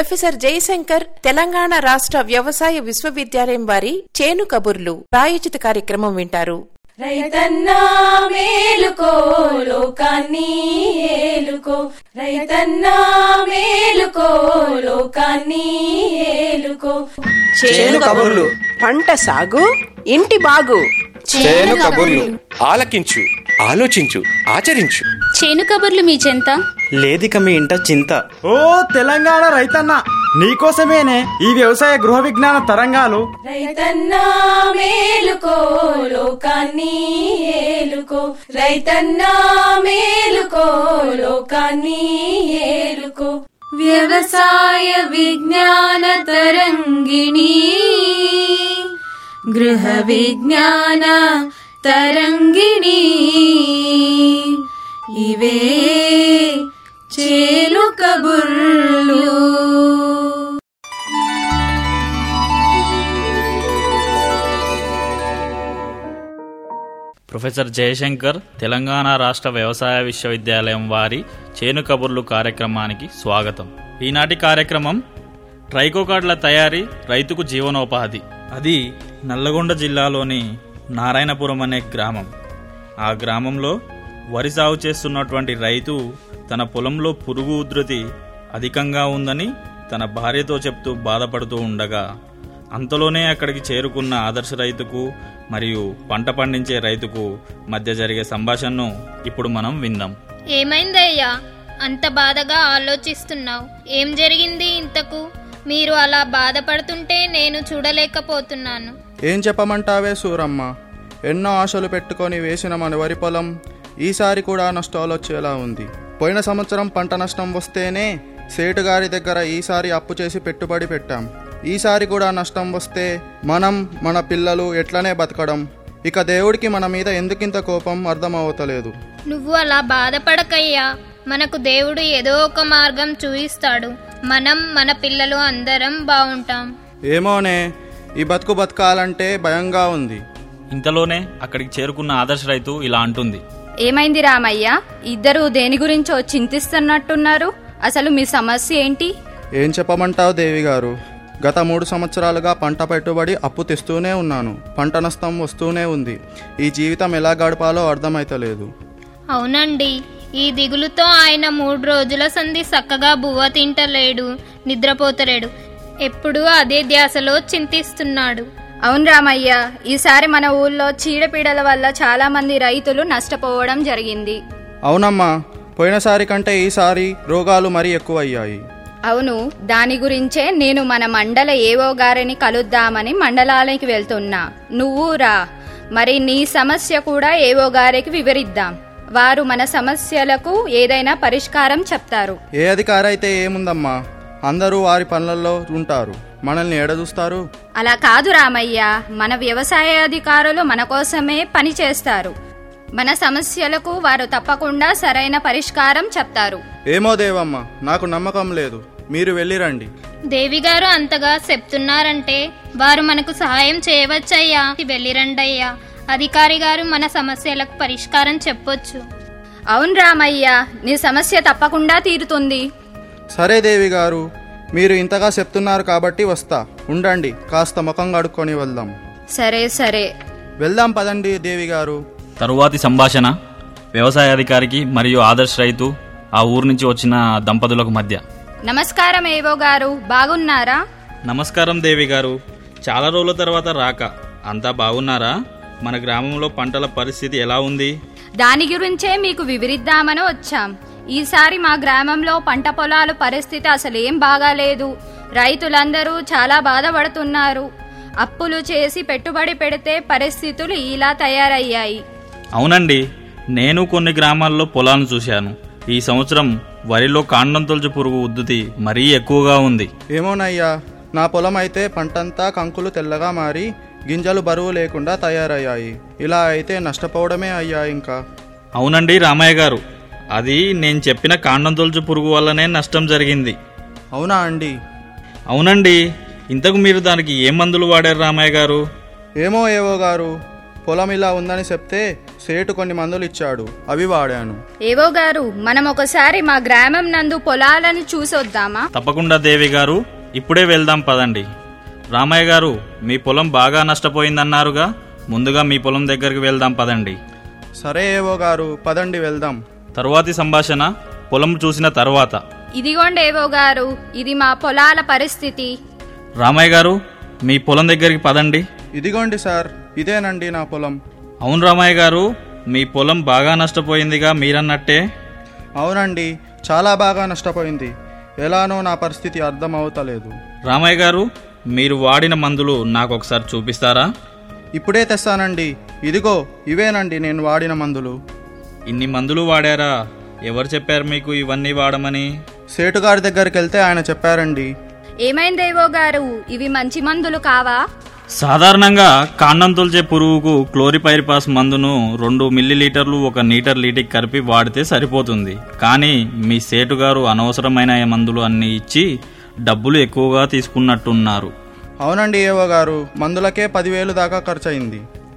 professor Jayashankar Telangana రాష్ట్ర వ్యవసాయ విశ్వవిద్యాలయం వారి చేను కబుర్లు ప్రాయోజిత కార్యక్రమం వింటారు రైతన్నా మేలుకో లోకాన్ని ఏలుకో రైతన్నా మేలుకో లోకాన్ని ఏలుకో చేను కబుర్లు పంట సాగు ఇంటి బాగు చేను కబుర్లు ఆలకించు ఆలోచించు ఆచరించు చేను కబుర్లు మీ చెంత లేదిక మీ ఇంట చింత ఓ తెలంగాణ రైతన్న నీకోసమేనే ఈ వ్యవసాయ గృహ విజ్ఞాన తరంగాలు రైతన్నా మేలుకో లోకాన్ని ఏలుకో రైతన్నా మేలుకో లోకాన్ని ఏలుకో వ్యవసాయ విజ్ఞాన తరంగిణి గృహ విజ్ఞాన తరంగిణి ఇవే చేలు కబుర్లు ప్రొఫెసర్ జయశంకర్ తెలంగాణ రాష్ట్ర వ్యవసాయ విశ్వవిద్యాలయం వారి చేను కబుర్లు కార్యక్రమానికి స్వాగతం ఈనాటి కార్యక్రమం ట్రైకోకార్డుల తయారీ రైతుకు జీవనోపాధి అది నల్లగొండ జిల్లాలోని నారాయణపురం అనే గ్రామం ఆ గ్రామంలో వరి సాగు చేస్తున్నటువంటి రైతు తన పొలంలో పురుగు ఉధృతి అధికంగా ఉందని తన భార్యతో చెప్తూ బాధపడుతూ ఉండగా అంతలోనే అక్కడికి చేరుకున్న ఆదర్శ రైతుకు మరియు పంట పండించే రైతుకు మధ్య జరిగే సంభాషణను ఇప్పుడు మనం విందాం ఏమైందయ్యా అంత బాధగా ఆలోచిస్తున్నావు ఏం జరిగింది ఇంతకు మీరు అలా బాధపడుతుంటే నేను చూడలేకపోతున్నాను ఏం చెప్పమంటావే సూరమ్మ ఎన్నో ఆశలు పెట్టుకొని వేసిన మన వరి పొలం ఈసారి కూడా నష్టాలు వచ్చేలా ఉంది పోయిన సంవత్సరం పంట నష్టం వస్తేనే సేటుగారి దగ్గర ఈసారి అప్పు చేసి పెట్టుబడి పెట్టాం ఈసారి కూడా నష్టం వస్తే మనం మన పిల్లలు ఎట్లనే బతకడం ఇక దేవుడికి మన మీద ఎందుకింత కోపం అర్థమవుతలేదు నువ్వు అలా బాధపడకయ్యా మనకు దేవుడు ఏదో ఒక మార్గం చూయిస్తాడు మనం మన పిల్లలు అందరం బాగుంటాం ఏమోనే ఈ బతుకు బతకాలంటే భయంగా ఉంది ఇంతలోనే అక్కడికి చేరుకున్న ఆదర్శ రైతు ఇలా అంటుంది ఏమైంది రామయ్య ఇద్దరు దేని గురించో చింతిస్తున్నట్టున్నారు అసలు మీ సమస్య ఏంటి ఏం చెప్పమంటావు దేవి గారు గత మూడు సంవత్సరాలుగా పంట పెట్టుబడి అప్పు తెస్తూనే ఉన్నాను పంట నష్టం వస్తూనే ఉంది ఈ జీవితం ఎలా గడపాలో అర్థమైతలేదు అవునండి ఈ దిగులుతో ఆయన మూడు రోజుల సంధి చక్కగా బువ్వ తింటలేడు నిద్రపోతలేడు ఎప్పుడూ అదే ధ్యాసలో చింతిస్తున్నాడు అవును రామయ్య ఈసారి మన ఊళ్ళో చీడపీడల వల్ల చాలా మంది రైతులు నష్టపోవడం జరిగింది అవునమ్మా పోయినసారి కంటే ఈసారి రోగాలు మరీ ఎక్కువయ్యాయి అవును దాని గురించే నేను మన మండల ఏవో గారిని కలుద్దామని మండలానికి వెళ్తున్నా నువ్వు రా మరి నీ సమస్య కూడా ఏవో గారికి వివరిద్దాం వారు మన సమస్యలకు ఏదైనా పరిష్కారం చెప్తారు ఏ అధికారి అయితే ఏముందమ్మా అందరూ వారి పనులలో ఉంటారు మనల్ని ఏడదూస్తారు అలా కాదు రామయ్య మన వ్యవసాయ అధికారులు మన కోసమే పని చేస్తారు మన సమస్యలకు వారు తప్పకుండా సరైన పరిష్కారం చెప్తారు ఏమో దేవమ్మ నాకు నమ్మకం లేదు మీరు వెళ్ళిరండి దేవి గారు అంతగా చెప్తున్నారంటే వారు మనకు సహాయం చేయవచ్చయ్యా వెళ్ళిరండయ్యా అధికారి గారు మన సమస్యలకు పరిష్కారం చెప్పొచ్చు అవును రామయ్య నీ సమస్య తప్పకుండా తీరుతుంది సరే దేవి గారు మీరు ఇంతగా చెప్తున్నారు కాబట్టి వస్తా ఉండండి కాస్త ముఖం కడుక్కొని వెళ్దాం సరే సరే వెళ్దాం పదండి దేవి గారు తరువాతి సంభాషణ వ్యవసాయ అధికారికి మరియు ఆదర్శ రైతు ఆ ఊరు నుంచి వచ్చిన దంపతులకు మధ్య నమస్కారం ఏవో గారు బాగున్నారా నమస్కారం దేవి గారు చాలా రోజుల తర్వాత రాక అంతా బాగున్నారా మన గ్రామంలో పంటల పరిస్థితి ఎలా ఉంది దాని గురించే మీకు వివరిద్దామని వచ్చాం ఈసారి మా గ్రామంలో పంట పొలాల పరిస్థితి అసలేం బాగాలేదు రైతులందరూ చాలా బాధపడుతున్నారు అప్పులు చేసి పెట్టుబడి పెడితే పరిస్థితులు ఇలా తయారయ్యాయి అవునండి నేను కొన్ని గ్రామాల్లో పొలాలను చూశాను ఈ సంవత్సరం వరిలో కాండం తొలచు పురుగు ఉద్ధృతి మరీ ఎక్కువగా ఉంది ఏమోనయ్యా నా పొలం అయితే పంటంతా కంకులు తెల్లగా మారి గింజలు బరువు లేకుండా తయారయ్యాయి ఇలా అయితే నష్టపోవడమే అయ్యా ఇంకా అవునండి రామయ్య గారు అది నేను చెప్పిన కాండం తొలచు పురుగు వల్లనే నష్టం జరిగింది అవునా అండి అవునండి ఇంతకు మీరు దానికి ఏ మందులు వాడారు రామయ్య గారు ఏమో ఏవో గారు పొలం ఇలా ఉందని చెప్తే సేటు కొన్ని మందులు ఇచ్చాడు అవి వాడాను ఏవో గారు మనం ఒకసారి మా గ్రామం నందు పొలాలను చూసొద్దామా తప్పకుండా దేవి గారు ఇప్పుడే వెళ్దాం పదండి రామయ్య గారు మీ పొలం బాగా నష్టపోయిందన్నారుగా ముందుగా మీ పొలం దగ్గరికి వెళ్దాం పదండి సరే ఏవో గారు పదండి వెళ్దాం తరువాతి సంభాషణ పొలం చూసిన తర్వాత ఇదిగోండి ఏవో గారు ఇది మా పొలాల పరిస్థితి రామయ్య గారు మీ పొలం దగ్గరికి పదండి ఇదిగోండి సార్ ఇదేనండి నా పొలం అవును రామయ్య గారు మీ పొలం బాగా నష్టపోయిందిగా మీరన్నట్టే అవునండి చాలా బాగా నష్టపోయింది ఎలానో నా పరిస్థితి అర్థం అవుతలేదు రామయ్య గారు మీరు వాడిన మందులు నాకు ఒకసారి చూపిస్తారా ఇప్పుడే తెస్తానండి ఇదిగో ఇవేనండి నేను వాడిన మందులు ఇన్ని మందులు వాడారా ఎవరు చెప్పారు మీకు ఇవన్నీ వాడమని సేటు గారి దగ్గరికి వెళ్తే ఆయన చెప్పారండి ఏమైందేవో గారు ఇవి మంచి మందులు కావా సాధారణంగా కాండం తొలిచే పురుగుకు క్లోరిపైరిపాస్ మందును రెండు మిల్లీలీటర్లు ఒక నీటర్ లీటికి కలిపి వాడితే సరిపోతుంది కానీ మీ సేటు గారు అనవసరమైన మందులు అన్ని ఇచ్చి డబ్బులు ఎక్కువగా తీసుకున్నట్టున్నారు అవునండి ఏవో గారు మందులకే పదివేలు దాకా ఖర్చయింది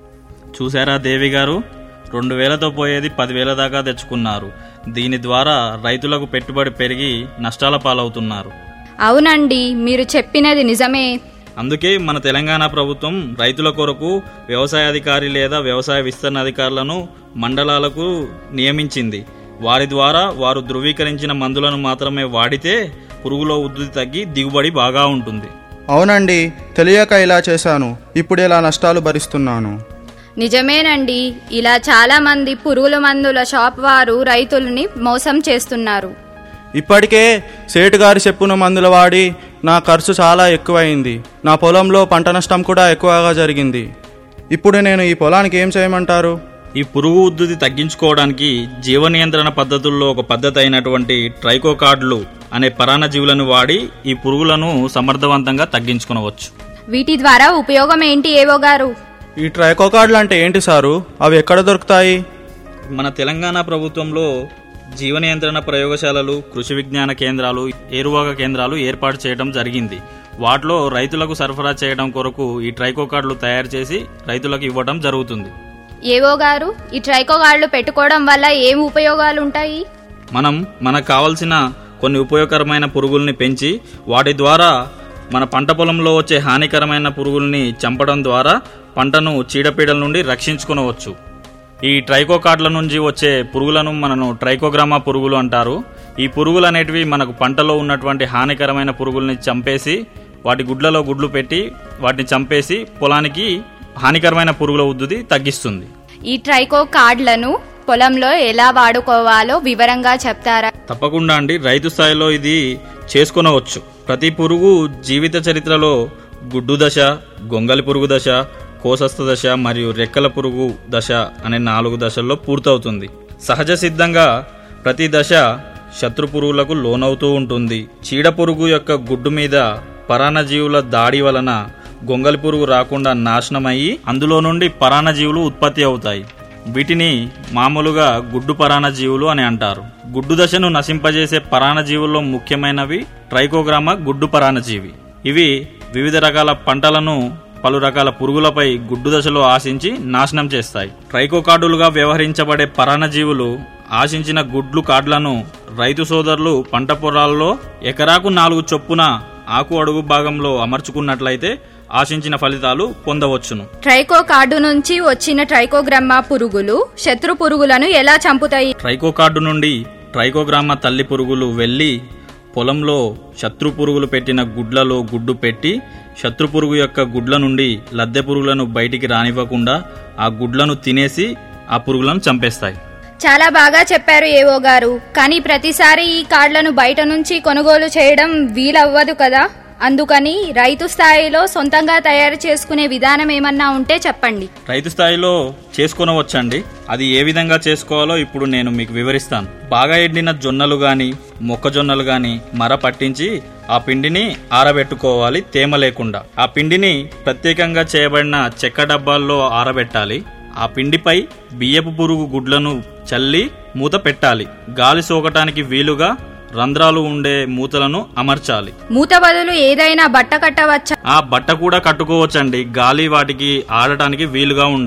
చూసారా దేవి గారు రెండు వేలతో పోయేది పదివేల దాకా తెచ్చుకున్నారు దీని ద్వారా రైతులకు పెట్టుబడి పెరిగి నష్టాల పాలవుతున్నారు అవునండి మీరు చెప్పినది నిజమే అందుకే మన తెలంగాణ ప్రభుత్వం రైతుల కొరకు వ్యవసాయ అధికారి లేదా వ్యవసాయ విస్తరణ అధికారులను మండలాలకు నియమించింది వారి ద్వారా వారు ధృవీకరించిన మందులను మాత్రమే వాడితే పురుగులో ఉద్ధృతి తగ్గి దిగుబడి బాగా ఉంటుంది అవునండి తెలియక ఇలా చేశాను ఇప్పుడు ఇలా నష్టాలు భరిస్తున్నాను నిజమేనండి ఇలా చాలా మంది పురుగుల మందుల షాప్ వారు రైతులని మోసం చేస్తున్నారు ఇప్పటికే సేటు గారి చెప్పున మందులు వాడి నా ఖర్చు చాలా ఎక్కువైంది నా పొలంలో పంట నష్టం కూడా ఎక్కువగా జరిగింది ఇప్పుడు నేను ఈ పొలానికి ఏం చేయమంటారు ఈ పురుగు ఉద్ధృతి తగ్గించుకోవడానికి జీవ నియంత్రణ పద్ధతుల్లో ఒక పద్ధతి అయినటువంటి ట్రైకోకార్డులు అనే పరాన్నజీవులను వాడి ఈ పురుగులను సమర్థవంతంగా తగ్గించుకునవచ్చు వీటి ద్వారా ఉపయోగం ఏంటి ఏవో గారు ఈ ట్రైకోకార్డులు అంటే ఏంటి సారు అవి ఎక్కడ దొరుకుతాయి మన తెలంగాణ ప్రభుత్వంలో జీవ నియంత్రణ ప్రయోగశాలలు కృషి విజ్ఞాన కేంద్రాలు ఏరువాగ కేంద్రాలు ఏర్పాటు చేయడం జరిగింది వాటిలో రైతులకు సరఫరా చేయడం కొరకు ఈ ట్రైకో కార్డులు తయారు చేసి రైతులకు ఇవ్వడం జరుగుతుంది ఏవో గారు ఈ ట్రైకో గాళ్ళు పెట్టుకోవడం వల్ల ఏం ఉపయోగాలు ఉంటాయి మనం మనకు కావలసిన కొన్ని ఉపయోగకరమైన పురుగుల్ని పెంచి వాటి ద్వారా మన పంట పొలంలో వచ్చే హానికరమైన పురుగుల్ని చంపడం ద్వారా పంటను చీడపీడల నుండి రక్షించుకునవచ్చు ఈ ట్రైకో కార్డుల నుంచి వచ్చే పురుగులను మనను ట్రైకోగ్రామా పురుగులు అంటారు ఈ పురుగులు అనేటివి మనకు పంటలో ఉన్నటువంటి హానికరమైన పురుగుల్ని చంపేసి వాటి గుడ్లలో గుడ్లు పెట్టి వాటిని చంపేసి పొలానికి హానికరమైన పురుగుల ఉద్ధృతి తగ్గిస్తుంది ఈ ట్రైకో కార్డులను పొలంలో ఎలా వాడుకోవాలో వివరంగా చెప్తారా తప్పకుండా అండి రైతు స్థాయిలో ఇది చేసుకొనవచ్చు ప్రతి పురుగు జీవిత చరిత్రలో గుడ్డు దశ గొంగలి పురుగు దశ కోసస్థ దశ మరియు రెక్కల పురుగు దశ అనే నాలుగు దశల్లో పూర్తవుతుంది సహజ సిద్ధంగా ప్రతి దశ శత్రు పురుగులకు లోనవుతూ ఉంటుంది చీడ పురుగు యొక్క గుడ్డు మీద పరాన్నజీవుల దాడి వలన గొంగలి పురుగు రాకుండా నాశనమయ్యి అందులో నుండి పరాన్నజీవులు ఉత్పత్తి అవుతాయి వీటిని మామూలుగా గుడ్డు పరాన్నజీవులు అని అంటారు గుడ్డు దశను నశింపజేసే పరాన్నజీవుల్లో ముఖ్యమైనవి ట్రైకోగ్రామా గుడ్డు పరాన్నజీవి ఇవి వివిధ రకాల పంటలను పలు రకాల పురుగులపై గుడ్డు దశలో ఆశించి నాశనం చేస్తాయి ట్రైకో కార్డులుగా వ్యవహరించబడే పరాన్నజీవులు ఆశించిన గుడ్లు కార్డులను రైతు సోదరులు పంట పొలాల్లో ఎకరాకు నాలుగు చొప్పున ఆకు అడుగు భాగంలో అమర్చుకున్నట్లయితే ఆశించిన ఫలితాలు పొందవచ్చును ట్రైకో కార్డు నుంచి వచ్చిన ట్రైకోగ్రమ్మా పురుగులు శత్రు పురుగులను ఎలా చంపుతాయి ట్రైకో కార్డు నుండి ట్రైకోగ్రామ తల్లి పురుగులు వెళ్ళి పొలంలో శత్రు పురుగులు పెట్టిన గుడ్లలో గుడ్డు పెట్టి శత్రు పురుగు యొక్క గుడ్ల నుండి లద్దె పురుగులను బయటికి రానివ్వకుండా ఆ గుడ్లను తినేసి ఆ పురుగులను చంపేస్తాయి చాలా బాగా చెప్పారు ఏవో గారు కానీ ప్రతిసారి ఈ కార్డులను బయట నుంచి కొనుగోలు చేయడం వీలవ్వదు కదా అందుకని రైతు స్థాయిలో సొంతంగా తయారు చేసుకునే విధానం ఏమన్నా ఉంటే చెప్పండి రైతు స్థాయిలో చేసుకొనవచ్చండి అది ఏ విధంగా చేసుకోవాలో ఇప్పుడు నేను మీకు వివరిస్తాను బాగా ఎండిన జొన్నలు గాని మొక్కజొన్నలు గాని మర పట్టించి ఆ పిండిని ఆరబెట్టుకోవాలి తేమ లేకుండా ఆ పిండిని ప్రత్యేకంగా చేయబడిన చెక్క డబ్బాల్లో ఆరబెట్టాలి ఆ పిండిపై బియ్యపు పురుగు గుడ్లను చల్లి మూత పెట్టాలి గాలి సోకటానికి వీలుగా రంధ్రాలు ఉండే మూతలను అమర్చాలి మూత బదులు ఏదైనా బట్ట కట్టవచ్చా ఆ బట్ట కూడా కట్టుకోవచ్చండి గాలి వాటికి ఆడటానికి వీలుగా ఉండాలి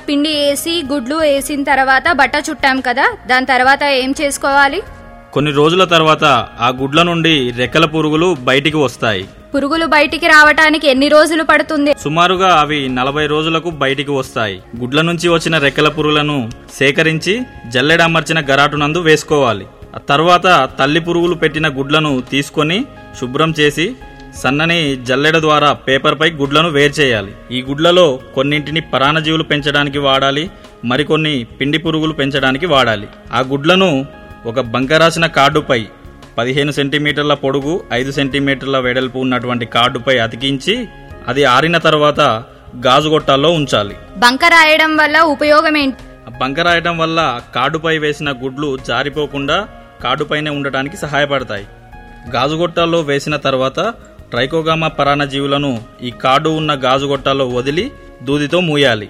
పిండి వేసి గుడ్లు వేసిన తర్వాత బట్ట చుట్టాం కదా దాని తర్వాత ఏం చేసుకోవాలి కొన్ని రోజుల తర్వాత ఆ గుడ్ల నుండి రెక్కల పురుగులు బయటికి వస్తాయి పురుగులు బయటికి రావటానికి ఎన్ని రోజులు పడుతుంది సుమారుగా అవి నలభై రోజులకు బయటికి వస్తాయి గుడ్ల నుంచి వచ్చిన రెక్కల పురుగులను సేకరించి జల్లెడ అమర్చిన గరాటునందు వేసుకోవాలి ఆ తర్వాత తల్లి పురుగులు పెట్టిన గుడ్లను తీసుకొని శుభ్రం చేసి సన్నని జల్లెడ ద్వారా పేపర్పై గుడ్లను వేరు చేయాలి ఈ గుడ్లలో కొన్నింటిని పరాణజీవులు పెంచడానికి వాడాలి మరికొన్ని పిండి పురుగులు పెంచడానికి వాడాలి ఆ గుడ్లను ఒక బంకరాసిన కార్డుపై పదిహేను సెంటీమీటర్ల పొడుగు ఐదు సెంటీమీటర్ల వెడల్పు ఉన్నటువంటి కార్డుపై అతికించి అది ఆరిన తర్వాత గాజు గొట్టాల్లో ఉంచాలి బంక రాయడం వల్ల ఉపయోగం ఏంటి ఆ బంక రాయటం వల్ల కార్డుపై వేసిన గుడ్లు జారిపోకుండా కార్డుపైనే ఉండటానికి సహాయపడతాయి గాజుగొట్టాల్లో వేసిన తర్వాత ట్రైకోగామా పరాన్నజీవులను ఈ కార్డు ఉన్న గాజుగొట్టాల్లో వదిలి దూదితో మూయాలి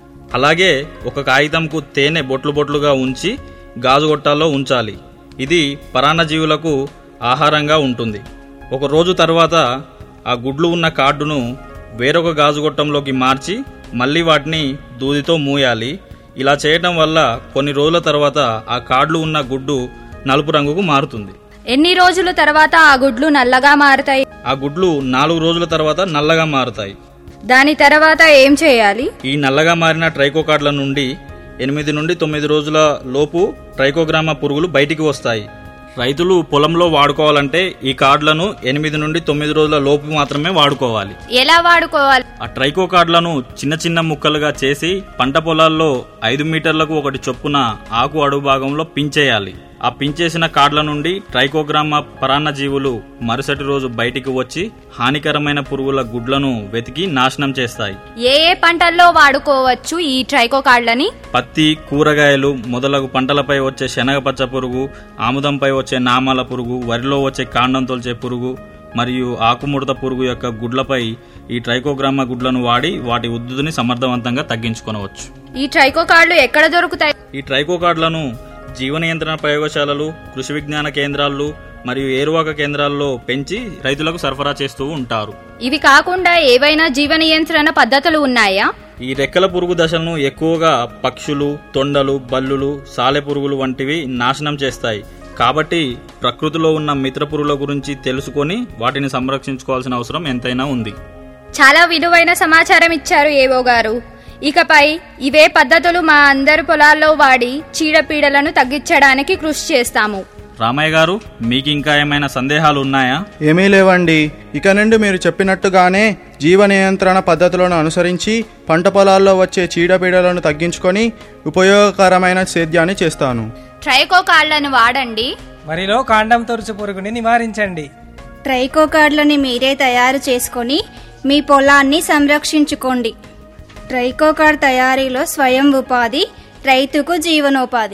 అలాగే ఒక కాగితంకు తేనె బొట్లు బొట్లుగా ఉంచి గాజుగొట్టాల్లో ఉంచాలి ఇది పరాన్నజీవులకు ఆహారంగా ఉంటుంది ఒక రోజు తర్వాత ఆ గుడ్లు ఉన్న కార్డును వేరొక గాజుగొట్టంలోకి మార్చి మళ్ళీ వాటిని దూదితో మూయాలి ఇలా చేయటం వల్ల కొన్ని రోజుల తర్వాత ఆ కార్డులు ఉన్న గుడ్డు నలుపు రంగుకు మారుతుంది ఎన్ని రోజుల తర్వాత ఆ గుడ్లు నల్లగా మారుతాయి ఆ గుడ్లు నాలుగు రోజుల తర్వాత నల్లగా మారుతాయి దాని తర్వాత ఏం చేయాలి ఈ నల్లగా మారిన ట్రైకోకార్డుల నుండి ఎనిమిది నుండి తొమ్మిది రోజుల లోపు ట్రైకోగ్రామా పురుగులు బయటికి వస్తాయి రైతులు పొలంలో వాడుకోవాలంటే ఈ కార్డులను ఎనిమిది నుండి తొమ్మిది రోజుల లోపు మాత్రమే వాడుకోవాలి ఎలా వాడుకోవాలి ఆ ట్రైకో కార్డులను చిన్న చిన్న ముక్కలుగా చేసి పంట పొలాల్లో ఐదు మీటర్లకు ఒకటి చొప్పున ఆకు అడుగు భాగంలో పించేయాలి ఆ పించేసిన కార్డుల నుండి ట్రైకోగ్రామా పరాన్నజీవులు మరుసటి రోజు బయటికి వచ్చి హానికరమైన పురుగుల గుడ్లను వెతికి నాశనం చేస్తాయి ఏ ఏ పంటల్లో వాడుకోవచ్చు ఈ ట్రైకో కార్డులని పత్తి కూరగాయలు మొదలగు పంటలపై వచ్చే శనగపచ్చ పురుగు ఆముదంపై వచ్చే నామాల పురుగు వరిలో వచ్చే కాండం తొలిచే పురుగు మరియు ఆకుముడత పురుగు యొక్క గుడ్లపై ఈ ట్రైకోగ్రామా గుడ్లను వాడి వాటి ఉద్ధృతిని సమర్థవంతంగా తగ్గించుకొనవచ్చు ఈ ట్రైకో కార్డులు ఎక్కడ దొరుకుతాయి ఈ ట్రైకో కార్డులను జీవ నియంత్రణ ప్రయోగశాలలు కృషి విజ్ఞాన కేంద్రాలు మరియు ఏరువాక కేంద్రాల్లో పెంచి రైతులకు సరఫరా చేస్తూ ఉంటారు ఇవి కాకుండా ఏవైనా జీవ నియంత్రణ పద్ధతులు ఉన్నాయా ఈ రెక్కల పురుగు దశలను ఎక్కువగా పక్షులు తొండలు బల్లులు సాలె పురుగులు వంటివి నాశనం చేస్తాయి కాబట్టి ప్రకృతిలో ఉన్న మిత్ర పురుగుల గురించి తెలుసుకొని వాటిని సంరక్షించుకోవాల్సిన అవసరం ఎంతైనా ఉంది చాలా విలువైన సమాచారం ఇచ్చారు ఏవో గారు ఇకపై ఇవే పద్ధతులు మా అందరి పొలాల్లో వాడి చీడపీడలను తగ్గించడానికి కృషి చేస్తాము రామయ్య గారు మీకు ఇంకా ఏమైనా సందేహాలు ఉన్నాయా ఏమీ లేవండి ఇక నుండి మీరు చెప్పినట్టుగానే జీవ నియంత్రణ పద్ధతులను అనుసరించి పంట పొలాల్లో వచ్చే చీడపీడలను తగ్గించుకొని ఉపయోగకరమైన సేద్యాన్ని చేస్తాను ట్రైకో కార్డులను వాడండి వరిలో కాండం తొరుచు పురుగుని నివారించండి ట్రైకో కార్డులని మీరే తయారు చేసుకొని మీ పొలాన్ని సంరక్షించుకోండి ట్రైకో కార్డ్ తయారీలో స్వయం ఉపాధి రైతుకు జీవనోపాధి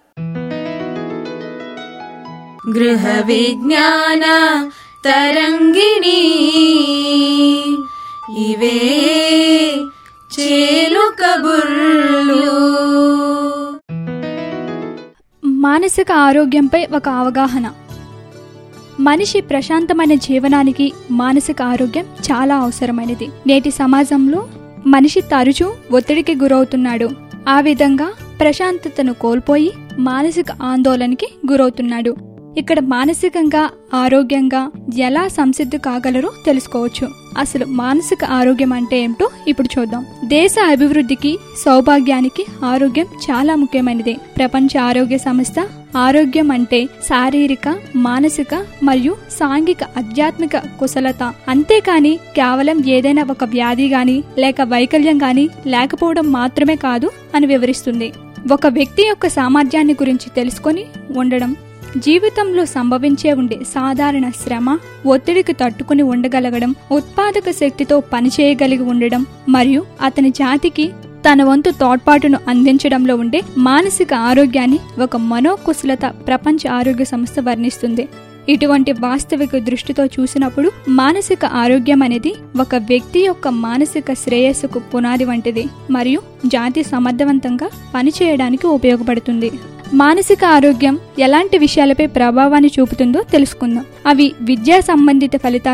గృహ విజ్ఞాన తరంగిణి ఇవే చేలు కబుర్లు మానసిక ఆరోగ్యంపై ఒక అవగాహన మనిషి ప్రశాంతమైన జీవనానికి మానసిక ఆరోగ్యం చాలా అవసరమైనది నేటి సమాజంలో మనిషి తరచూ ఒత్తిడికి గురవుతున్నాడు ఆ విధంగా ప్రశాంతతను కోల్పోయి మానసిక ఆందోళనకి గురవుతున్నాడు ఇక్కడ మానసికంగా ఆరోగ్యంగా ఎలా సంసిద్ధి కాగలరో తెలుసుకోవచ్చు అసలు మానసిక ఆరోగ్యం అంటే ఏమిటో ఇప్పుడు చూద్దాం దేశ అభివృద్ధికి సౌభాగ్యానికి ఆరోగ్యం చాలా ముఖ్యమైనది ప్రపంచ ఆరోగ్య సంస్థ ఆరోగ్యం అంటే శారీరక మానసిక మరియు సాంఘిక ఆధ్యాత్మిక కుశలత అంతేకాని కేవలం ఏదైనా ఒక వ్యాధి గాని లేక వైకల్యం గాని లేకపోవడం మాత్రమే కాదు అని వివరిస్తుంది ఒక వ్యక్తి యొక్క సామర్థ్యాన్ని గురించి తెలుసుకొని ఉండడం జీవితంలో సంభవించే ఉండే సాధారణ శ్రమ ఒత్తిడికి తట్టుకుని ఉండగలగడం ఉత్పాదక శక్తితో పనిచేయగలిగి ఉండడం మరియు అతని జాతికి తన వంతు తోడ్పాటును అందించడంలో ఉండే మానసిక ఆరోగ్యాన్ని ఒక మనోకుశలత ప్రపంచ ఆరోగ్య సంస్థ వర్ణిస్తుంది ఇటువంటి వాస్తవిక దృష్టితో చూసినప్పుడు మానసిక ఆరోగ్యం అనేది ఒక వ్యక్తి యొక్క మానసిక శ్రేయస్సుకు పునాది వంటిది మరియు జాతి సమర్థవంతంగా పనిచేయడానికి ఉపయోగపడుతుంది మానసిక ఆరోగ్యం ఎలాంటి విషయాలపై ప్రభావాన్ని చూపుతుందో తెలుసుకుందాం అవి విద్యా సంబంధిత ఫలితాలు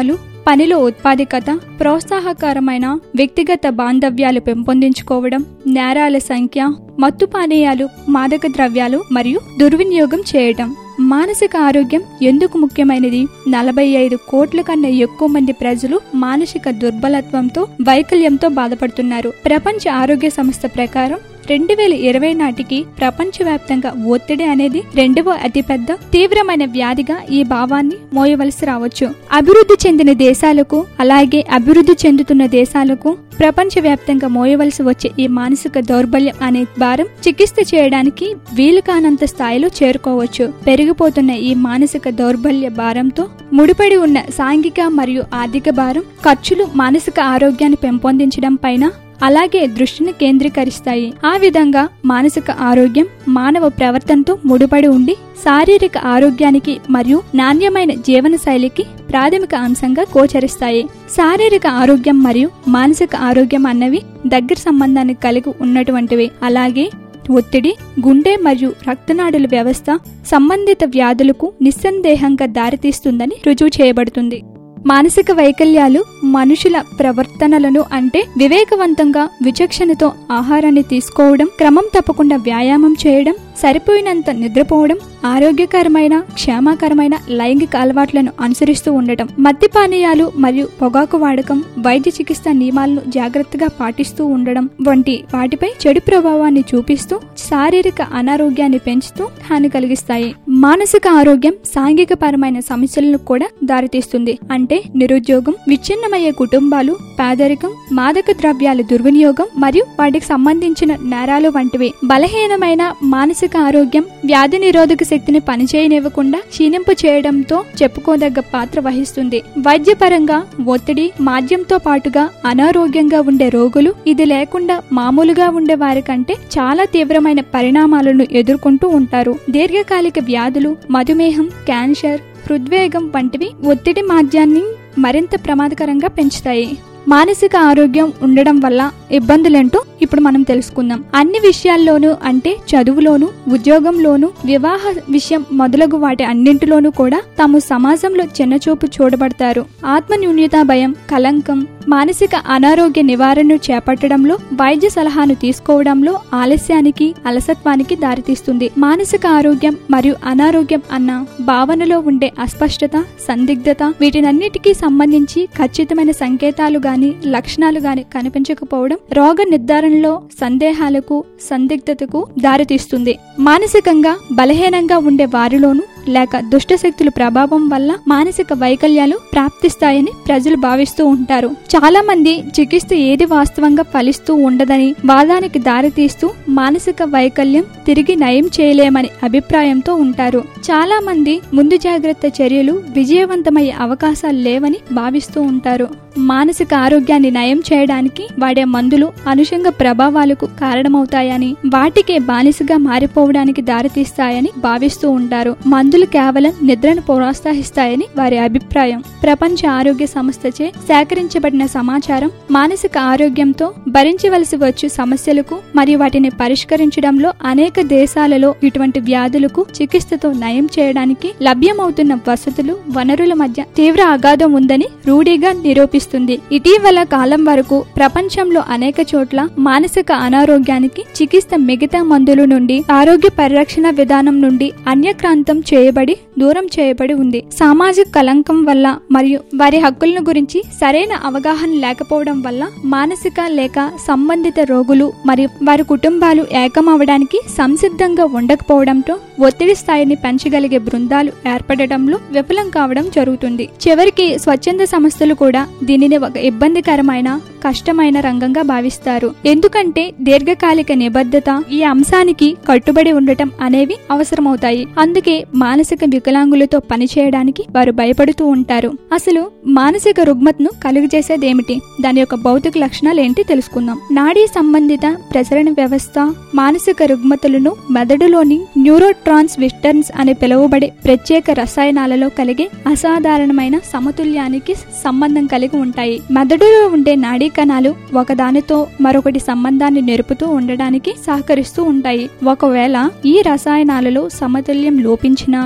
పనిలో ఉత్పాదకత ప్రోత్సాహకరమైన వ్యక్తిగత బాంధవ్యాలు పెంపొందించుకోవడం నేరాల సంఖ్య మత్తు పానీయాలు మాదక ద్రవ్యాలు మరియు దుర్వినియోగం చేయటం మానసిక ఆరోగ్యం ఎందుకు ముఖ్యమైనది నలభై ఐదు కోట్ల కన్నా ఎక్కువ మంది ప్రజలు మానసిక దుర్బలత్వంతో వైకల్యంతో బాధపడుతున్నారు ప్రపంచ ఆరోగ్య సంస్థ ప్రకారం రెండు వేల ఇరవై నాటికి ప్రపంచవ్యాప్తంగా ఒత్తిడి అనేది రెండవ అతిపెద్ద తీవ్రమైన వ్యాధిగా ఈ భావాన్ని మోయవలసి రావచ్చు అభివృద్ధి చెందిన దేశాలకు అలాగే అభివృద్ధి చెందుతున్న దేశాలకు ప్రపంచవ్యాప్తంగా మోయవలసి వచ్చే ఈ మానసిక దౌర్బల్యం అనే భారం చికిత్స చేయడానికి వీలు కానంత స్థాయిలో చేరుకోవచ్చు పెరిగిపోతున్న ఈ మానసిక దౌర్బల్య భారంతో ముడిపడి ఉన్న సాంఘిక మరియు ఆర్థిక భారం ఖర్చులు మానసిక ఆరోగ్యాన్ని పెంపొందించడం పైన అలాగే దృష్టిని కేంద్రీకరిస్తాయి ఆ విధంగా మానసిక ఆరోగ్యం మానవ ప్రవర్తనతో ముడిపడి ఉండి శారీరక ఆరోగ్యానికి మరియు నాణ్యమైన జీవన శైలికి ప్రాథమిక అంశంగా గోచరిస్తాయి శారీరక ఆరోగ్యం మరియు మానసిక ఆరోగ్యం అన్నవి దగ్గర సంబంధాన్ని కలిగి ఉన్నటువంటివి అలాగే ఒత్తిడి గుండె మరియు రక్తనాడుల వ్యవస్థ సంబంధిత వ్యాధులకు నిస్సందేహంగా దారితీస్తుందని రుజువు చేయబడుతుంది మానసిక వైకల్యాలు మనుషుల ప్రవర్తనలను అంటే వివేకవంతంగా విచక్షణతో ఆహారాన్ని తీసుకోవడం క్రమం తప్పకుండా వ్యాయామం చేయడం సరిపోయినంత నిద్రపోవడం ఆరోగ్యకరమైన క్షేమకరమైన లైంగిక అలవాట్లను అనుసరిస్తూ ఉండటం మద్య పానీయాలు మరియు పొగాకు వాడకం వైద్య చికిత్స నియమాలను జాగ్రత్తగా పాటిస్తూ ఉండడం వంటి వాటిపై చెడు ప్రభావాన్ని చూపిస్తూ శారీరక అనారోగ్యాన్ని పెంచుతూ హాని కలిగిస్తాయి మానసిక ఆరోగ్యం సాంఘిక పరమైన సమస్యలను కూడా దారితీస్తుంది అంటే నిరుద్యోగం విచ్ఛిన్నమయ్యే కుటుంబాలు పేదరికం మాదక ద్రవ్యాల దుర్వినియోగం మరియు వాటికి సంబంధించిన నేరాలు వంటివి బలహీనమైన మానసిక ఆరోగ్యం వ్యాధి నిరోధక శక్తిని పనిచేయనివ్వకుండా క్షీణింపు చేయడంతో చెప్పుకోదగ్గ పాత్ర వహిస్తుంది వైద్యపరంగా ఒత్తిడి మాధ్యంతో పాటుగా అనారోగ్యంగా ఉండే రోగులు ఇది లేకుండా మామూలుగా ఉండే వారి కంటే చాలా తీవ్రమైన పరిణామాలను ఎదుర్కొంటూ ఉంటారు దీర్ఘకాలిక వ్యాధులు మధుమేహం క్యాన్సర్ హృద్వేగం వంటివి ఒత్తిడి మాధ్యాన్ని మరింత ప్రమాదకరంగా పెంచుతాయి మానసిక ఆరోగ్యం ఉండడం వల్ల ఇబ్బందులేంటో ఇప్పుడు మనం తెలుసుకుందాం అన్ని విషయాల్లోనూ అంటే చదువులోను ఉద్యోగంలోను వివాహ విషయం మొదలగు వాటి అన్నింటిలోనూ కూడా తాము సమాజంలో చిన్నచూపు చూడబడతారు ఆత్మన్యూన్యత భయం కలంకం మానసిక అనారోగ్య నివారణను చేపట్టడంలో వైద్య సలహాను తీసుకోవడంలో ఆలస్యానికి అలసత్వానికి దారితీస్తుంది మానసిక ఆరోగ్యం మరియు అనారోగ్యం అన్న భావనలో ఉండే అస్పష్టత సందిగ్ధత వీటినన్నిటికీ సంబంధించి ఖచ్చితమైన సంకేతాలు గాని లక్షణాలు గాని కనిపించకపోవడం రోగ నిర్ధారణలో సందేహాలకు సందిగ్ధతకు దారితీస్తుంది మానసికంగా బలహీనంగా ఉండే వారిలోనూ లేక దుష్టశక్తుల ప్రభావం వల్ల మానసిక వైకల్యాలు ప్రాప్తిస్తాయని ప్రజలు భావిస్తూ ఉంటారు చాలా మంది చికిత్స ఏది వాస్తవంగా ఫలిస్తూ ఉండదని వాదానికి దారితీస్తూ మానసిక వైకల్యం తిరిగి నయం చేయలేమని అభిప్రాయంతో ఉంటారు చాలా మంది ముందు జాగ్రత్త చర్యలు విజయవంతమయ్యే అవకాశాలు లేవని భావిస్తూ ఉంటారు మానసిక ఆరోగ్యాన్ని నయం చేయడానికి వాడే మందులు అనుషంగ ప్రభావాలకు కారణమవుతాయని వాటికే బానిసగా మారిపోవడానికి దారితీస్తాయని భావిస్తూ ఉంటారు మందులు కేవలం నిద్రను ప్రోత్సహిస్తాయని వారి అభిప్రాయం ప్రపంచ ఆరోగ్య సంస్థచే సేకరించబడిన సమాచారం మానసిక ఆరోగ్యంతో భరించవలసి వచ్చు సమస్యలకు మరియు వాటిని పరిష్కరించడంలో అనేక దేశాలలో ఇటువంటి వ్యాధులకు చికిత్సతో నయం చేయడానికి లభ్యమవుతున్న వసతులు వనరుల మధ్య తీవ్ర అగాధం ఉందని రూఢిగా నిరూపిస్తుంది ఇటీవల కాలం వరకు ప్రపంచంలో అనేక చోట్ల మానసిక అనారోగ్యానికి చికిత్స మిగతా మందుల నుండి ఆరోగ్య పరిరక్షణ విధానం నుండి అన్యక్రాంతం చేయబడి దూరం చేయబడి ఉంది సామాజిక కలంకం వల్ల మరియు వారి హక్కులను గురించి సరైన అవగాహన లేకపోవడం వల్ల మానసిక లేక సంబంధిత రోగులు మరియు వారి కుటుంబాలు ఏకమవడానికి సంసిద్ధంగా ఉండకపోవడంతో ఒత్తిడి స్థాయిని పెంచగలిగే బృందాలు ఏర్పడటంలో విఫలం కావడం జరుగుతుంది చివరికి స్వచ్ఛంద సంస్థలు కూడా దీనిని ఒక ఇబ్బందికరమైన కష్టమైన రంగంగా భావిస్తారు ఎందుకంటే దీర్ఘకాలిక నిబద్ధత ఈ అంశానికి కట్టుబడి ఉండటం అనేవి అవసరమవుతాయి అందుకే మానసిక వికలాంగులతో పనిచేయడానికి వారు భయపడుతూ ఉంటారు అసలు మానసిక రుగ్మతను కలుగజేసేదేమిటి దాని యొక్క భౌతిక లక్షణాలు ఏంటి తెలుసుకుందాం నాడీ సంబంధిత ప్రసరణ వ్యవస్థ మానసిక రుగ్మతలను మెదడులోని న్యూరో ట్రాన్స్విస్టర్న్స్ అని పిలువబడే ప్రత్యేక రసాయనాలలో కలిగే అసాధారణమైన సమతుల్యానికి సంబంధం కలిగి ఉంటాయి మెదడులో ఉండే నాడీ కణాలు ఒకదానితో మరొకటి సంబంధాన్ని నెరుపుతూ ఉండడానికి సహకరిస్తూ ఉంటాయి ఒకవేళ ఈ రసాయనాలలో సమతుల్యం లోపించినా లేక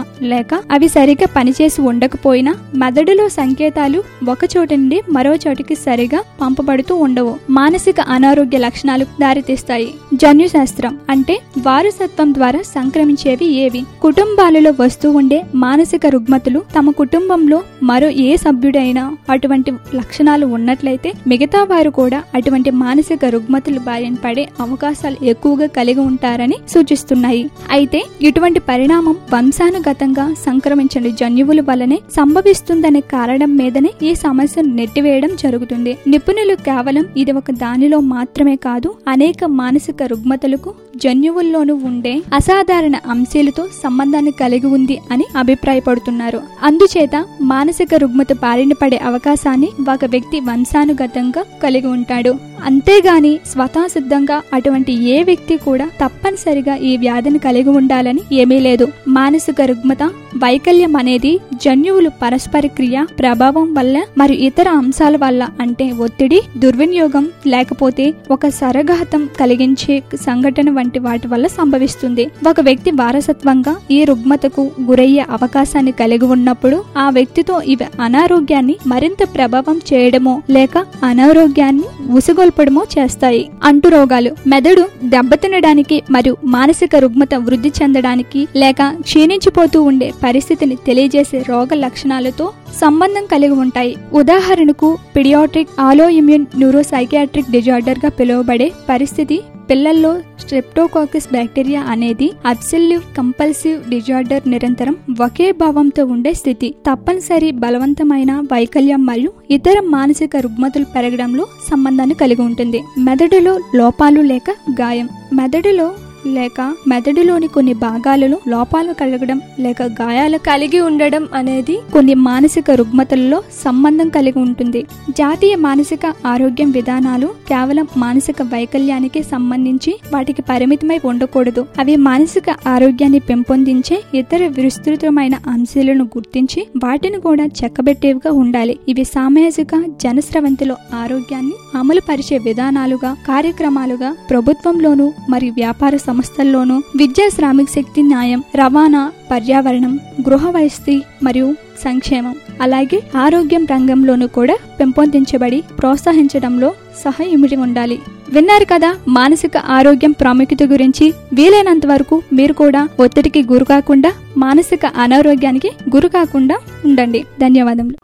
లేక అవి సరిగా పనిచేసి ఉండకపోయినా మెదడులో సంకేతాలు ఒక చోట నుండి మరో చోటికి సరిగా పంపబడుతూ ఉండవు మానసిక అనారోగ్య లక్షణాలు దారితీస్తాయి జన్యుశాస్త్రం అంటే వారసత్వం ద్వారా సంక్రమించేవి ఏవి కుటుంబాలలో వస్తూ ఉండే మానసిక రుగ్మతులు తమ కుటుంబంలో మరో ఏ సభ్యుడైనా అటువంటి లక్షణాలు ఉన్నట్లయితే మిగతా వారు కూడా అటువంటి మానసిక రుగ్మతులు బారిన పడే అవకాశాలు ఎక్కువగా కలిగి ఉంటారని సూచిస్తున్నాయి అయితే ఇటువంటి పరిణామం వంశానుగతంగా సంక్రమించిన జన్యువుల వల్లనే సంభవిస్తుందనే కారణం మీదనే ఈ సమస్యను నెట్టివేయడం జరుగుతుంది నిపుణులు కేవలం ఇది ఒక దానిలో మాత్రమే కాదు అనేక మానసిక రుగ్మతలకు జన్యువుల్లోనూ ఉండే అసాధారణ అంశాలతో సంబంధాన్ని కలిగి ఉంది అని అభిప్రాయపడుతున్నారు అందుచేత మానసిక రుగ్మత బారిన పడే అవకాశాన్ని ఒక వ్యక్తి వంశానుగతంగా కలిగి ఉంటాడు అంతేగాని స్వతసిద్ధంగా అటువంటి ఏ వ్యక్తి కూడా తప్పనిసరిగా ఈ వ్యాధిని కలిగి ఉండాలని ఏమీ లేదు మానసిక రుగ్మత వైకల్యం అనేది జన్యువులు పరస్పర క్రియ ప్రభావం వల్ల మరియు ఇతర అంశాల వల్ల అంటే ఒత్తిడి దుర్వినియోగం లేకపోతే ఒక సరఘాతం కలిగించే సంఘటన వంటి వాటి వల్ల సంభవిస్తుంది ఒక వ్యక్తి వారసత్వంగా ఈ రుగ్మతకు గురయ్యే అవకాశాన్ని కలిగి ఉన్నప్పుడు ఆ వ్యక్తితో ఇవి అనారోగ్యాన్ని మరింత ప్రభావం చేయడమో లేక అనారోగ్యాన్ని ఉసుగొల్పడమో చేస్తాయి అంటు రోగాలు మెదడు దెబ్బతినడానికి మరియు మానసిక రుగ్మత వృద్ధి చెందడానికి లేక క్షీణించిపోతూ ఉండే పరిస్థితిని తెలియజేసే రోగ లక్షణాలతో సంబంధం కలిగి ఉంటాయి ఉదాహరణకు పిడియాట్రిక్ ఆలో ఇమ్యూన్ న్యూరోసైకియాట్రిక్ డిజార్డర్ గా పిలువబడే పరిస్థితి పిల్లల్లో స్ట్రెప్టోకాకస్ బ్యాక్టీరియా అనేది అబ్సల్యూవ్ కంపల్సివ్ డిజార్డర్ నిరంతరం ఒకే భావంతో ఉండే స్థితి తప్పనిసరి బలవంతమైన వైకల్యం మరియు ఇతర మానసిక రుగ్మతులు పెరగడంలో సంబంధాన్ని కలిగి ఉంటుంది మెదడులో లోపాలు లేక గాయం మెదడులో లేక మెదడులోని కొన్ని భాగాలలో లోపాలు కలగడం లేక గాయాలు కలిగి ఉండడం అనేది కొన్ని మానసిక రుగ్మతలలో సంబంధం కలిగి ఉంటుంది జాతీయ మానసిక ఆరోగ్యం విధానాలు కేవలం మానసిక వైకల్యానికి సంబంధించి వాటికి పరిమితమై ఉండకూడదు అవి మానసిక ఆరోగ్యాన్ని పెంపొందించే ఇతర విస్తృతమైన అంశాలను గుర్తించి వాటిని కూడా చెక్కబెట్టేవిగా ఉండాలి ఇవి సామాజిక జనస్రవంతిలో ఆరోగ్యాన్ని అమలు పరిచే విధానాలుగా కార్యక్రమాలుగా ప్రభుత్వంలోను మరియు వ్యాపార సంస్థల్లోనూ విద్యా శ్రామిక శక్తి న్యాయం రవాణా పర్యావరణం గృహ వసతి మరియు సంక్షేమం అలాగే ఆరోగ్యం రంగంలోనూ కూడా పెంపొందించబడి ప్రోత్సహించడంలో సహాయమిడి ఉండాలి విన్నారు కదా మానసిక ఆరోగ్యం ప్రాముఖ్యత గురించి వీలైనంత వరకు మీరు కూడా ఒత్తిడికి గురి కాకుండా మానసిక అనారోగ్యానికి గురి కాకుండా ఉండండి ధన్యవాదములు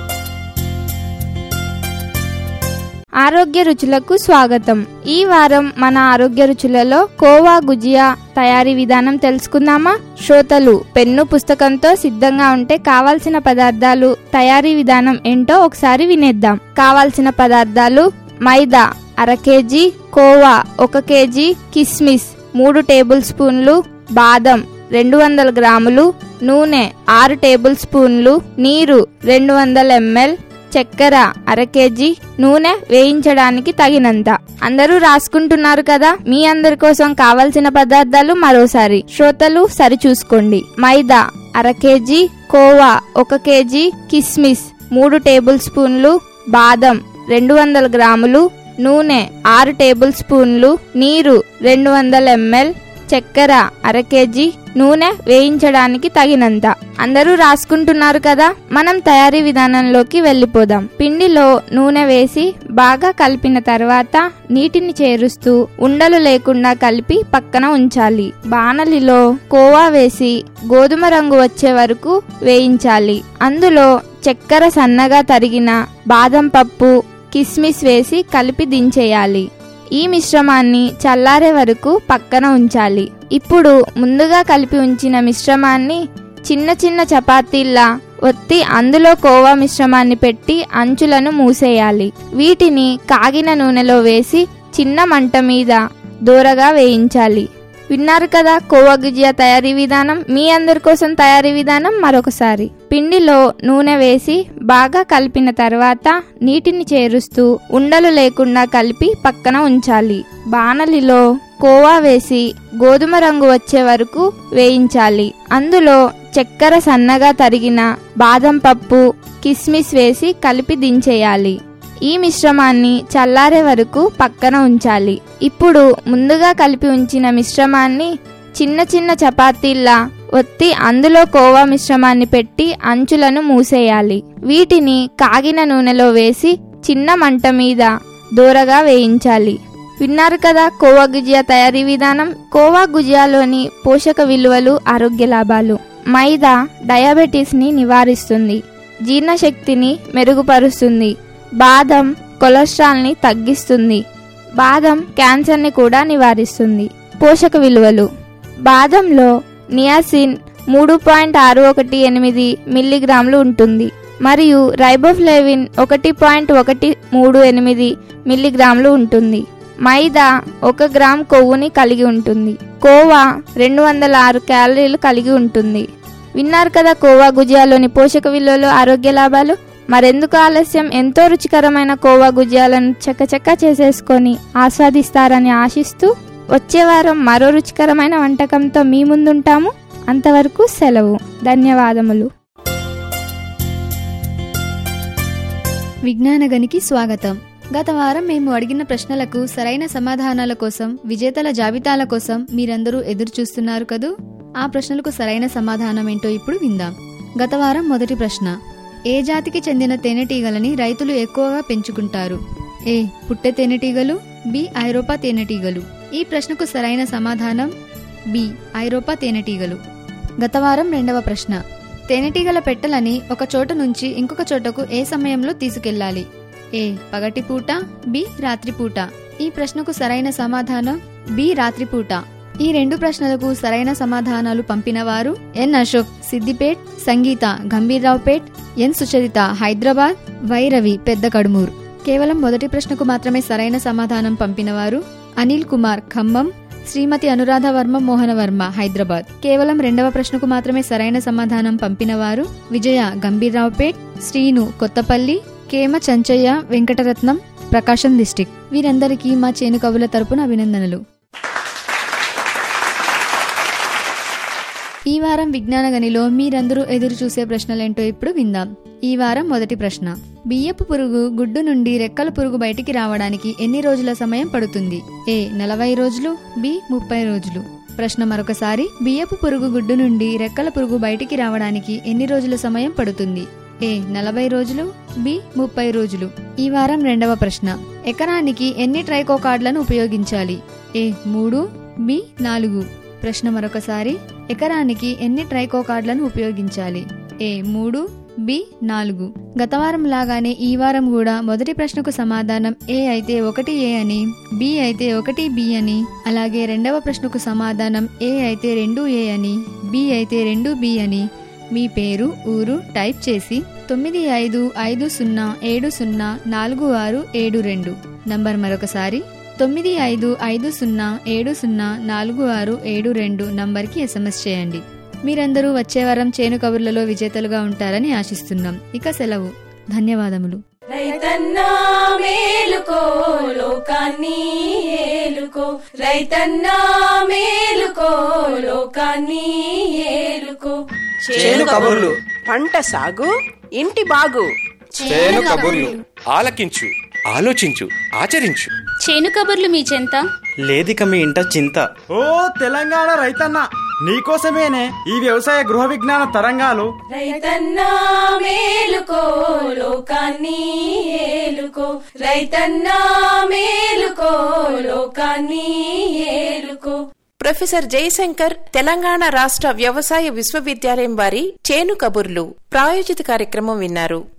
ఆరోగ్య రుచులకు స్వాగతం ఈ వారం మన ఆరోగ్య రుచులలో కోవా గుజియా తయారీ విధానం తెలుసుకుందామా శ్రోతలు పెన్ను పుస్తకంతో సిద్ధంగా ఉంటే కావాల్సిన పదార్థాలు తయారీ విధానం ఏంటో ఒకసారి వినేద్దాం కావాల్సిన పదార్థాలు మైదా అర కేజీ కోవా ఒక కేజీ కిస్మిస్ మూడు టేబుల్ స్పూన్లు బాదం రెండు వందల గ్రాములు నూనె ఆరు టేబుల్ స్పూన్లు నీరు రెండు వందల ఎంఎల్ చక్కెర అర కేజీ నూనె వేయించడానికి తగినంత అందరూ రాసుకుంటున్నారు కదా మీ అందరి కోసం కావలసిన పదార్థాలు మరోసారి శ్రోతలు సరిచూసుకోండి మైదా అర కేజీ కోవా ఒక కేజీ కిస్మిస్ మూడు టేబుల్ స్పూన్లు బాదం రెండు వందల గ్రాములు నూనె ఆరు టేబుల్ స్పూన్లు నీరు రెండు వందల ఎంఎల్ చక్కెర అర కేజీ నూనె వేయించడానికి తగినంత అందరూ రాసుకుంటున్నారు కదా మనం తయారీ విధానంలోకి వెళ్ళిపోదాం పిండిలో నూనె వేసి బాగా కలిపిన తర్వాత నీటిని చేరుస్తూ ఉండలు లేకుండా కలిపి పక్కన ఉంచాలి బాణలిలో కోవా వేసి గోధుమ రంగు వచ్చే వరకు వేయించాలి అందులో చక్కెర సన్నగా తరిగిన బాదం పప్పు కిస్మిస్ వేసి కలిపి దించేయాలి ఈ మిశ్రమాన్ని చల్లారే వరకు పక్కన ఉంచాలి ఇప్పుడు ముందుగా కలిపి ఉంచిన మిశ్రమాన్ని చిన్న చిన్న చపాతీల్లా ఒత్తి అందులో కోవా మిశ్రమాన్ని పెట్టి అంచులను మూసేయాలి వీటిని కాగిన నూనెలో వేసి చిన్న మంట మీద దూరగా వేయించాలి విన్నారు కదా కోవా గుజియా తయారీ విధానం మీ అందరి కోసం తయారీ విధానం మరొకసారి పిండిలో నూనె వేసి బాగా కలిపిన తర్వాత నీటిని చేరుస్తూ ఉండలు లేకుండా కలిపి పక్కన ఉంచాలి బాణలిలో కోవా వేసి గోధుమ రంగు వచ్చే వరకు వేయించాలి అందులో చక్కెర సన్నగా తరిగిన బాదం పప్పు కిస్మిస్ వేసి కలిపి దించేయాలి ఈ మిశ్రమాన్ని చల్లారే వరకు పక్కన ఉంచాలి ఇప్పుడు ముందుగా కలిపి ఉంచిన మిశ్రమాన్ని చిన్న చిన్న చపాతీల్లా ఒత్తి అందులో కోవా మిశ్రమాన్ని పెట్టి అంచులను మూసేయాలి వీటిని కాగిన నూనెలో వేసి చిన్న మంట మీద దూరగా వేయించాలి విన్నారు కదా కోవా గుజియా తయారీ విధానం కోవా గుజియాలోని పోషక విలువలు ఆరోగ్య లాభాలు మైదా డయాబెటీస్ని నివారిస్తుంది జీర్ణశక్తిని మెరుగుపరుస్తుంది బాదం కొలెస్ట్రాల్ని తగ్గిస్తుంది బాదం క్యాన్సర్ని కూడా నివారిస్తుంది పోషక విలువలు బాదంలో నియాసిన్ మూడు పాయింట్ ఆరు ఒకటి ఎనిమిది మిల్లీగ్రాములు ఉంటుంది మరియు రైబోఫ్లేవిన్ ఒకటి పాయింట్ ఒకటి మూడు ఎనిమిది మిల్లీగ్రాములు ఉంటుంది మైదా ఒక గ్రామ్ కొవ్వుని కలిగి ఉంటుంది కోవా రెండు వందల ఆరు క్యాలరీలు కలిగి ఉంటుంది విన్నారు కదా కోవా గుజియాలోని పోషక విలువలు ఆరోగ్య లాభాలు మరెందుకు ఆలస్యం ఎంతో రుచికరమైన కోవా గుజియాలను చక్కచక్క చేసేసుకొని ఆస్వాదిస్తారని ఆశిస్తూ వచ్చే వారం మరో రుచికరమైన వంటకంతో మీ ముందుంటాము అంతవరకు సెలవు ధన్యవాదములు విజ్ఞానగనికి స్వాగతం గత వారం మేము అడిగిన ప్రశ్నలకు సరైన సమాధానాల కోసం విజేతల జాబితాల కోసం మీరందరూ ఎదురు చూస్తున్నారు కదూ ఆ ప్రశ్నలకు సరైన సమాధానం ఏంటో ఇప్పుడు విందాం గత వారం మొదటి ప్రశ్న ఏ జాతికి చెందిన తేనెటీగలని రైతులు ఎక్కువగా పెంచుకుంటారు ఏ పుట్టె తేనెటీగలు బి ఐరోపా తేనెటీగలు ఈ ప్రశ్నకు సరైన సమాధానం బి ఐరోపా తేనెటీగలు గత వారం రెండవ ప్రశ్న తేనెటీగల పెట్టెలని ఒక చోట నుంచి ఇంకొక చోటకు ఏ సమయంలో తీసుకెళ్లాలి ఏ పగటిపూట బి రాత్రిపూట ఈ ప్రశ్నకు సరైన సమాధానం బి రాత్రిపూట ఈ రెండు ప్రశ్నలకు సరైన సమాధానాలు పంపినవారు ఎన్ అశోక్ సిద్దిపేట్ సంగీత గంభీర్రావుపేట్ ఎన్ సుచరిత హైదరాబాద్ వైరవి పెద్ద కడుమూర్ కేవలం మొదటి ప్రశ్నకు మాత్రమే సరైన సమాధానం పంపినవారు అనిల్ కుమార్ ఖమ్మం శ్రీమతి అనురాధ వర్మ మోహన వర్మ హైదరాబాద్ కేవలం రెండవ ప్రశ్నకు మాత్రమే సరైన సమాధానం పంపినవారు విజయ గంభీర్రావుపేట్ శ్రీను కొత్తపల్లి కేమ చంచయ్య వెంకటరత్నం ప్రకాశం డిస్టిక్ వీరందరికీ మా చేను కవుల తరపున అభినందనలు ఈ వారం విజ్ఞాన గనిలో మీరందరూ ఎదురు చూసే ప్రశ్నలేంటో ఇప్పుడు విందాం ఈ వారం మొదటి ప్రశ్న బియ్యపు పురుగు గుడ్డు నుండి రెక్కల పురుగు బయటికి రావడానికి ఎన్ని రోజుల సమయం పడుతుంది ఏ నలభై రోజులు బి ముప్పై రోజులు ప్రశ్న మరొకసారి బియ్యపు పురుగు గుడ్డు నుండి రెక్కల పురుగు బయటికి రావడానికి ఎన్ని రోజుల సమయం పడుతుంది ఏ నలభై రోజులు బి ముప్పై రోజులు ఈ వారం రెండవ ప్రశ్న ఎకరానికి ఎన్ని ట్రైకో కార్డులను ఉపయోగించాలి ఏ మూడు బి నాలుగు ప్రశ్న మరొకసారి ఎకరానికి ఎన్ని ట్రైకో కార్డులను ఉపయోగించాలి ఏ మూడు బి నాలుగు గత వారం లాగానే ఈ వారం కూడా మొదటి ప్రశ్నకు సమాధానం ఏ అయితే ఒకటి ఏ అని బి అయితే ఒకటి బి అని అలాగే రెండవ ప్రశ్నకు సమాధానం ఏ అయితే రెండు ఏ అని బి అయితే రెండు బి అని మీ పేరు ఊరు టైప్ చేసి తొమ్మిది ఐదు ఐదు సున్నా ఏడు సున్నా నాలుగు ఆరు ఏడు రెండు నంబర్ మరొకసారి తొమ్మిది ఐదు ఐదు సున్నా ఏడు సున్నా నాలుగు ఆరు ఏడు రెండు నంబర్కి ఎస్ఎంఎస్ చేయండి మీరందరూ వచ్చే వారం చేను కబుర్లలో విజేతలుగా ఉంటారని ఆశిస్తున్నాం ఇక సెలవు ధన్యవాదములు రైతన్నా మేలుకో లోకాన్ని ఏలుకో రైతన్నా మేలుకో లోకాన్ని ఏలుకో చేను కబుర్లు పంట సాగు ఇంటి బాగు చేను కబుర్లు ఆలకించు ఆలోచించు ఆచరించు చేను కబుర్లు మీ చెంత లేదిక మీ ఇంట చింత ఓ తెలంగాణ రైతన్న నీకోసమేనే ఈ వ్యవసాయ గృహ విజ్ఞాన తరంగాలు రైతన్నా మేలుకో లోకాన్ని ఏలుకో రైతన్నా మేలుకో లోకాన్ని ఏలుకో ప్రొఫెసర్ జయశంకర్ తెలంగాణ రాష్ట్ర వ్యవసాయ విశ్వవిద్యాలయం వారి చేను కబుర్లు ప్రాయోజిత కార్యక్రమం విన్నారు